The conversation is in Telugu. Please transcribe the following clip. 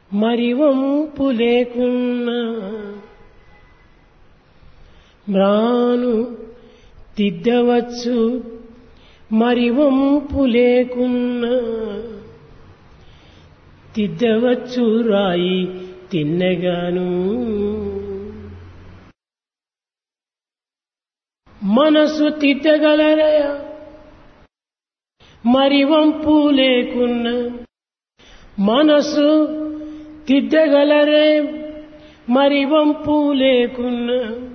మరి వంపు లేకున్నా మ్రాను తిద్దవచ్చు మరి వంపు లేకున్నా తిద్దవచ్చు రాయి తిన్నగాను మనసు తిద్దగలరయా మరి వంపు లేకున్నా మనసు తిద్దగలరే మరి వంపు లేకున్నా